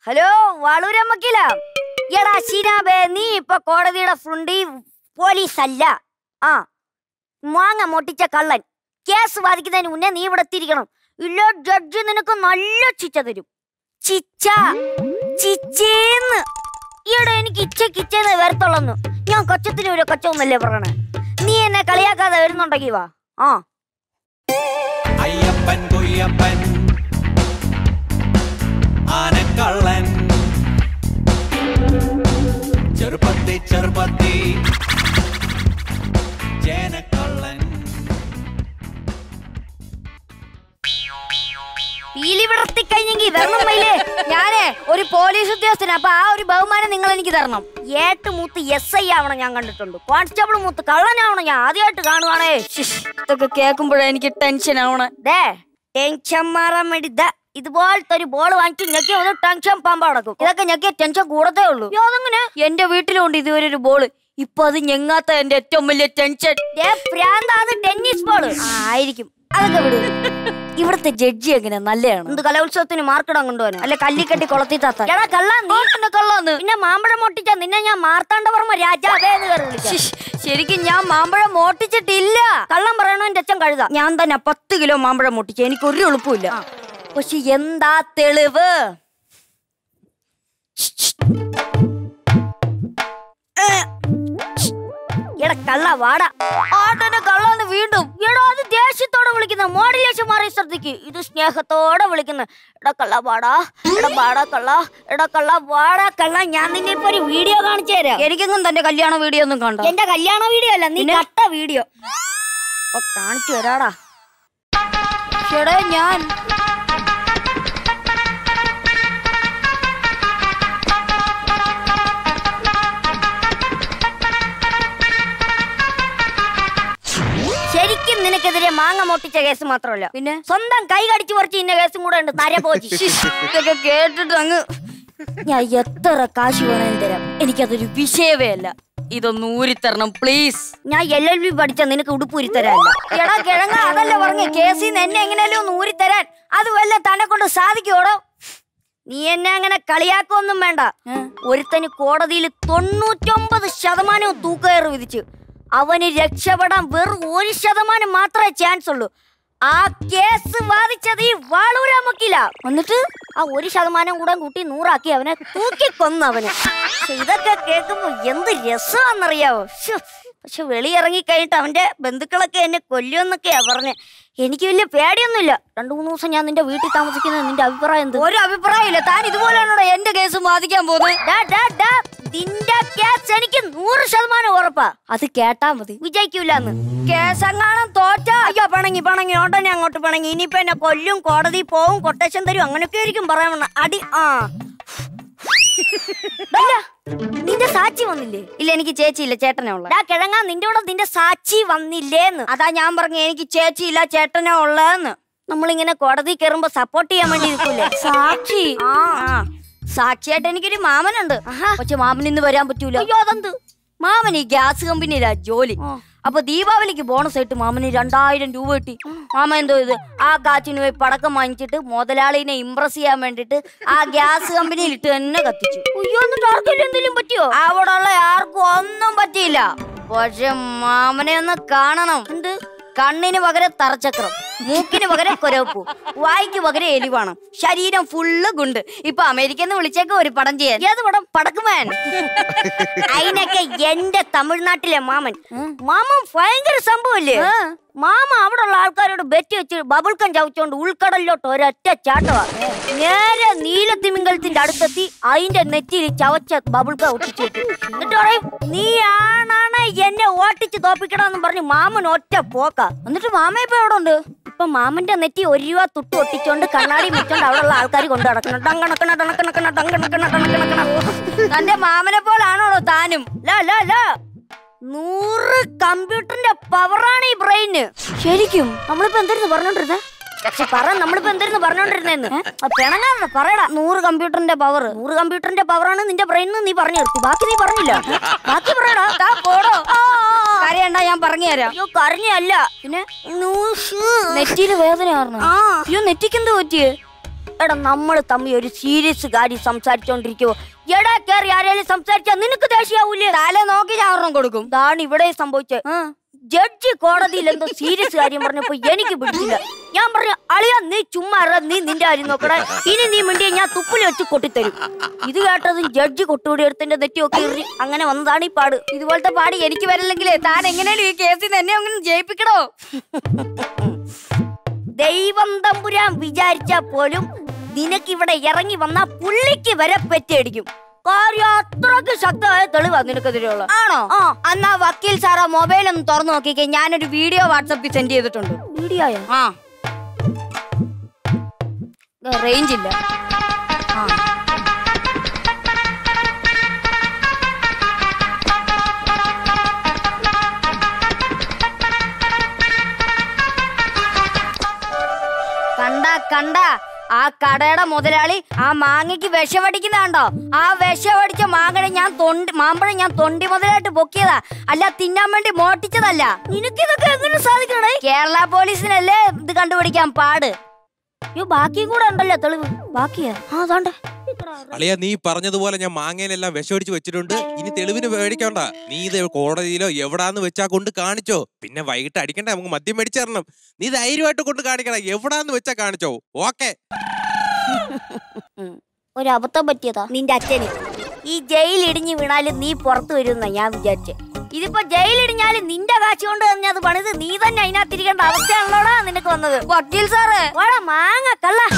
Hello വളൂരമ്മക്കില എടാ ശിനാബേ നീ ഇപ്പൊ കോടതിയുടെ ഫ്രണ്ടി പോലീസ് അല്ല ആ മാങ്ങ മൊട്ടിച്ച കള്ളൻ കേസ് വാദിക്കുന്നതിന് മുന്നേ നീ ഇവിടെ എത്തിയിരിക്കണം ഇല്ല ജഡ്ജി നിനക്ക് നല്ല ചിച്ച തരും ചിച്ച ചിച്ചേന്ന് ഈയിടെ എനിക്ക് ഇച്ച കിച്ചേന്ന് വരത്തുള്ളന്ന് ഞാൻ കൊച്ചത്തിന് ഒരു കൊച്ചൊന്നല്ലേ പറയണേ നീ എന്നെ കളിയാക്കാതെ വരുന്നുണ്ടെങ്കി വാ ആ അയ്യപ്പൻ കുയ്യപ്പൻ ആനക്കള്ളൻ ചെറുപ്പത്തി ചെറുപ്പത്തി ജനക്കള്ളൻ പീലി വിടർത്തി കഴിഞ്ഞെങ്കിൽ വരണം മയിലേ ഞാനേ ഒരു പോലീസ് ഉദ്യോഗസ്ഥൻ അപ്പൊ ആ ഒരു ബഹുമാനം നിങ്ങൾ എനിക്ക് തരണം ഏട്ട് മൂത്ത് എസ് ഐ ആവണം ഞാൻ കണ്ടിട്ടുണ്ട് കോൺസ്റ്റബിൾ മൂത്ത് കള്ളനാവണം ഞാൻ ആദ്യമായിട്ട് കാണുവാണേ ശ്ശിഷ്, ഇതൊക്കെ കേൾക്കുമ്പോഴേ എനിക്ക് ടെൻഷൻ ആവണേ ദേ ടെൻഷൻ മാറാൻ വേണ്ടി ദാ ഇതുപോലത്തെ ഒരു ബോൾ വാങ്ങിച്ച് ഞെക്കി ഒന്ന് ടെൻഷൻ പാമ്പ നടക്കും ഇതൊക്കെ ഞെക്കിയ ടെൻഷൻ കൂടത്തേ ഉള്ളൂ യ്യോ, അതെങ്ങനെ എന്റെ വീട്ടിലുണ്ട് ഇതുവരെ ഒരു ബോള് ഇപ്പൊ അത് ഞെങ്ങാത്ത എന്റെ ഏറ്റവും വലിയ ടെൻഷൻ അത് ടെന്നീസ് ബോള് ആയിരിക്കും അതൊക്കെ വിടൂ ഇവിടുത്തെ ജഡ്ജി എങ്ങനെ നല്ലതാണ് എന്ത് കലോത്സവത്തിന് മാർക്കിടാൻ കൊണ്ടുപോകാൻ അല്ലെ കല്ലിക്കെട്ടി കൊളത്തി താത്ത എടാ കള്ള നീ പിന്നെ കള്ളന്ന് പിന്നെ മാമ്പഴം മോട്ടിച്ച നിന്നെ ഞാൻ മാർത്താണ്ഡവർമ്മ രാജാവേ എന്ന് കയറി വിളിക്കാം. ശരിക്കും ഞാൻ മാമ്പഴം മോട്ടിച്ചിട്ടില്ല കള്ളം പറയണോ എന്റെ അച്ഛൻ കഴുത ഞാൻ തന്നെ പത്ത് കിലോ മാമ്പഴം മോട്ടിച്ചു എനിക്ക് ഒരു എളുപ്പമില്ല പക്ഷെ എന്താ തെളിവ് എടാ കള്ള വാടാ ആട്ടനെ കള്ളന്ന് വീണ്ടും എടാ അത് ദേഷ്യത്തോടെ വിളിക്കുന്ന മോഡുലേഷൻ മാറി ശ്രദ്ധിക്ക് ഇത് സ്നേഹത്തോടെ വിളിക്കുന്ന എടാ കള്ള വാടാ എടാ വാടാ കള്ള എടാ കള്ള വാടാ കള്ള ഞാൻ നിന്നെ ഇപ്പൊ ഒരു വീഡിയോ കാണിച്ചു തരാം എനിക്കൊന്നും തന്റെ കല്യാണ വീഡിയോ ഒന്നും കണ്ടോ എന്റെ കല്യാണ വീഡിയോ അല്ല നീ കട്ട വീഡിയോ കാണിച്ചു തരാടാ ചേടാ ഞാൻ ശരിക്കും നിനക്കെതിരെ മാങ്ങ മോട്ടിച്ച കേസ് മാത്രമല്ല പിന്നെ സ്വന്തം കൈ കടിച്ചു പറിച്ച് ഇന്ന കേസും കൂടെ ഉണ്ട് തര പോച്ചി ഇതൊക്കെ കേട്ടിട്ട് അങ്ങ് ഞാൻ എത്ര കാശ് വേണേലും തരാം എനിക്കതൊരു വിഷയമേ അല്ല ഇതൊന്ന് ഊരിത്തരണം പ്ലീസ് ഞാൻ എൽ എൽ ബി പഠിച്ച നിനക്ക് ഉടുപ്പ് ഊരിത്തരാല്ല എടാ കിഴങ്ങ അതല്ല പറഞ്ഞ കേസിൽ നിന്ന് എന്നെ എങ്ങനെയല്ലോ ഒന്ന് ഊരിത്തരാൻ അത് വല്ല തന്നെ കൊണ്ട് സാധിക്കോടോ നീ എന്നെ അങ്ങനെ കളിയാക്കൊന്നും വേണ്ട ഒരുത്തന് കോടതിയിൽ തൊണ്ണൂറ്റൊമ്പത് ശതമാനവും തൂക്കയറ് വിധിച്ചു അവന് രക്ഷപ്പെടാൻ വെറും ഒരു ശതമാനം മാത്രമേ ചാൻസ് ഉള്ളൂ ആ കേസ് വാദിച്ചത് ഈ വാളൂരാമക്കില്ല എന്നിട്ട് ആ ഒരു ശതമാനം കൂടെ കൂട്ടി നൂറാക്കി അവനെ തൂക്കി കൊന്നു അവന് പക്ഷെ ഇതൊക്കെ കേൾക്കുമ്പോ എന്ത് രസമാണെന്നറിയാവോ ശ്ശോ. പക്ഷെ വെളിയിറങ്ങി കഴിഞ്ഞിട്ട് അവന്റെ ബന്ധുക്കളൊക്കെ എന്നെ കൊല്ലുമെന്നൊക്കെയാ പറഞ്ഞേ എനിക്ക് വലിയ പേടിയൊന്നുമില്ല രണ്ടു മൂന്ന് ദിവസം ഞാൻ നിന്റെ വീട്ടിൽ താമസിക്കുന്നത് നിന്റെ അഭിപ്രായം എന്ത് ഒരു അഭിപ്രായം ഇല്ല താൻ ഇതുപോലെയാണോ എന്റെ കേസ് വാദിക്കാൻ പോകുന്നത് നിന്റെ കേസ് എനിക്ക് നൂറ് ശതമാനം ഉറപ്പാ അത് കേട്ടാ മതി വിജയിക്കൂലെന്ന് കേസങ്ങാണം തോറ്റ അയ്യോ പണങ്ങി പണങ്ങി ഉടനെ അങ്ങോട്ട് പണങ്ങി ഇനിയിപ്പോ എന്നെ കൊല്ലും കോടതി പോവും കൊട്ടേഷൻ തരും അങ്ങനെയൊക്കെ ആയിരിക്കും പറയാൻ വന്ന അടി ആ അല്ല, നിന്റെ സാക്ഷി വന്നില്ലേ ഇല്ല എനിക്ക് ചേച്ചിയില്ല ചേട്ടനെ ഉള്ള കിഴങ്ങാ നിന്റെ കൂടെ നിന്റെ സാക്ഷി വന്നില്ലേന്ന് അതാ ഞാൻ പറഞ്ഞു എനിക്ക് ചേച്ചിയില്ല ചേട്ടനെ ഉള്ളതെന്ന് നമ്മളിങ്ങനെ കോടതി കയറുമ്പോ സപ്പോർട്ട് ചെയ്യാൻ വേണ്ടി നിൽക്കൂലേ സാക്ഷി ആ സാക്ഷിയായിട്ട് എനിക്കൊരു മാമനുണ്ട് പക്ഷെ മാമൻ ഇന്ന് വരാൻ പറ്റൂല അയ്യോ അതെന്ത് മാമൻ ഈ ഗ്യാസ് കമ്പനിയിലാ ജോലി അപ്പൊ ദീപാവലിക്ക് ബോണസ് ആയിട്ട് മാമന് രണ്ടായിരം രൂപ കിട്ടി മാമൻ എന്തോ ഇത് ആ കാച്ചിന് പോയി പടക്കം വാങ്ങിച്ചിട്ട് മുതലാളിനെ ഇംപ്രസ് ചെയ്യാൻ വേണ്ടിട്ട് ആ ഗ്യാസ് കമ്പനിയിൽ ഇട്ട് തന്നെ കത്തിച്ചു അയ്യോ എന്നിട്ട് ആർക്കെങ്കിലും എന്തെങ്കിലും പറ്റിയോ അവിടെ ഉള്ള ആർക്കും ഒന്നും പറ്റിയില്ല പക്ഷെ മാമനെ ഒന്ന് കാണണം എന്ത് കണ്ണിന് പകരം തറച്ചക്രം മൂക്കിന് പകരം കൊരവപ്പൂ വായിക്ക് പകരം എലിവാണം ശരീരം ഫുള്ള് ഗുണ്ട് ഇപ്പൊ അമേരിക്കന്ന് വിളിച്ചേക്ക് ഒരു പടം ചെയ്യാൻ ഏത് പടം പടക്കുമാൻ അതിനൊക്കെ എന്റെ തമിഴ്നാട്ടിലെ മാമൻ മാമൻ ഭയങ്കര സംഭവല്ലേ മാമ അവിടെ ഉള്ള ആൾക്കാരോട് ബെറ്റ് വെച്ച് ബബിൾക്കം ചവച്ചോണ്ട് ഉൾക്കടലിലോട്ട് ഒരൊറ്റ ചാട്ടവാ നേരെ നീലത്തിമിംഗലത്തിന്റെ അടുത്തെത്തി അതിന്റെ നെറ്റിയിൽ ചവച്ച ബബിൾക്ക ഒട്ടിച്ചു വെക്കും. എന്നിട്ട് പറയും നീ ആണാണ് എന്നെ ഓട്ടിച്ച് തോപ്പിക്കണമെന്ന് പറഞ്ഞ് മാമൻ ഒറ്റ പോക്ക എന്നിട്ട് മാമ ഇപ്പൊ എവിടെ ഉണ്ട് ഇപ്പൊ മാമന്റെ നെറ്റി ഒരു രൂപ തുട്ട് ഒട്ടിച്ചോണ്ട് കണ്ണാടി വെച്ചോണ്ട് അവിടെ ഉള്ള ആൾക്കാർ കൊണ്ടു നടക്കണം ഡങ്കണക്കണ ഡണക്കണക്കണ ഡങ്കണക്കണ ഡണക്കണക്കണ തന്റെ മാമനെ പോലാണോ താനും ലാ ലാ ലാ നൂറ് കമ്പ്യൂട്ടറിന്റെ പവറാണ് ഈ ബ്രെയിന് ശരിക്കും നമ്മളിപ്പോ എന്തായിരുന്നു പറഞ്ഞോണ്ടിരുന്നത് പക്ഷെ പറ നമ്മളിപ്പോ എന്തായിരുന്നു പറഞ്ഞോണ്ടിരുന്നേന്ന് പിണങ്ങാതെ പറയടാ നൂറ് കമ്പ്യൂട്ടറിന്റെ പവർ നൂറ് കമ്പ്യൂട്ടറിന്റെ പവറാണ് നിന്റെ ബ്രെയിൻ നീ പറഞ്ഞു നിർത്തി ബാക്കി നീ പറഞ്ഞില്ല ബാക്കി പറയടാ താ പോടോ കരയണ്ട ഞാൻ പറഞ്ഞു തരാം അയ്യോ കരഞ്ഞല്ല പിന്നെ നെറ്റിയില് വേദന അയ്യോ നെറ്റിക്ക് എന്ത് പറ്റിയേ എടാ നമ്മൾ തമ്മിൽ ഒരു സീരിയസ് കാര്യം സംസാരിച്ചോണ്ടിരിക്കുവോ എടാ കേറി ആരെങ്കിലും സംസാരിച്ചാ നിനക്ക് ദേഷ്യാവൂലേ തല നോക്കി ഞാൻ ഒരെണ്ണം കൊടുക്കും ഇതാണ് ഇവിടെ സംഭവിച്ചത് ജഡ്ജി കോടതിയിൽ എന്തോ സീരിയസ് കാര്യം പറഞ്ഞപ്പോ എനിക്ക് പിടിച്ചില്ല ഞാൻ പറഞ്ഞു അളിയ നീ ചുമ്മാ ഇറ, നീ നിന്റെ കാര്യം നോക്കടേ ഇനി നീ മിണ്ടിയെ ഞാൻ തുപ്പിൽ വെച്ച് കൊട്ടിത്തരും ഇത് കേട്ടതും ജഡ്ജി കൊട്ടുകൂടി എടുത്തിന്റെ നെറ്റിയൊക്കെ എറി അങ്ങനെ വന്നതാണ് ഈ പാട് ഇതുപോലത്തെ പാട് എനിക്ക് വരില്ലെങ്കിലേ താൻ എങ്ങനെയാണ് ഈ കേസിൽ നിന്ന് എന്നെ അങ്ങനെ ജയിപ്പിക്കണോ ദൈവം തമ്പുരാൻ വിചാരിച്ചാ പോലും നിനക്കിവിടെ ഇറങ്ങി വന്ന പുള്ളിക്ക് വരെ പെറ്റടിക്കും കാര്യം അത്രക്ക് ശക്തമായ തെളിവാ നിനക്കെതിരെയുള്ള ആണോ ആ എന്നാ വക്കീൽ സാറാ മൊബൈൽ ഒന്ന് തുറന്നു നോക്കിക്കേ ഞാനൊരു വീഡിയോ വാട്സപ്പിൽ സെൻഡ് ചെയ്തിട്ടുണ്ട് വീഡിയോയോ ആ റേഞ്ച് ഇല്ല ആ കണ്ട കണ്ട ആ കടയുടെ മുതലാളി ആ മാങ്ങയ്ക്ക് വിഷമടിക്കുന്നുണ്ടോ ആ വിഷമടിച്ച മാങ്ങനെ ഞാൻ തൊണ്ടി മാമ്പഴം ഞാൻ തൊണ്ടി മുതലായിട്ട് പൊക്കിയതാ അല്ല തിന്നാൻ വേണ്ടി മോട്ടിച്ചതല്ല നിനക്കിതൊക്കെ എങ്ങനെ സാധിക്കണേ കേരള പോലീസിനല്ലേ ഇത് കണ്ടുപിടിക്കാൻ പാട് അയ്യോ ബാക്കിയും കൂടെ ഉണ്ടല്ലോ തെളിവ് ബാക്കിയാ ആ അതാണ്ട് അളിയ നീ പറഞ്ഞതുപോലെ ഞാൻ മാങ്ങയിലെല്ലാം വിഷമടിച്ച് വെച്ചിട്ടുണ്ട് ഇനി തെളിവിന് പേടിക്കണ്ട നീ ഇത് കോടതിയിലോ എവിടാന്ന് വെച്ചാ കൊണ്ട് കാണിച്ചോ പിന്നെ വൈകിട്ട് അടിക്കണ്ട നമുക്ക് മദ്യം മേടിച്ചു തരണം നീ ധൈര്യമായിട്ട് കൊണ്ട് കാണിക്കണം എവിടാന്ന് വെച്ചാ കാണിച്ചോ ഓക്കെ ഒരു അബദ്ധം പറ്റിയതാ നിന്റെ അച്ഛന് ഈ ജയിൽ ഇടിഞ്ഞു വീണാലും നീ പുറത്തു വരുന്ന ഞാൻ വിചാരിച്ചെ ഇതിപ്പോ ജയിൽ ഇടിഞ്ഞാലും നിന്റെ കാശ് കൊണ്ട് തന്നെ അത് പണിത് നീ തന്നെ അതിനകത്തിരിക്കേണ്ട അവസ്ഥയാണല്ലോടാ നിനക്ക് വന്നത് വക്കീൽ സാറ് വാടാ മാങ്ങ കള്ള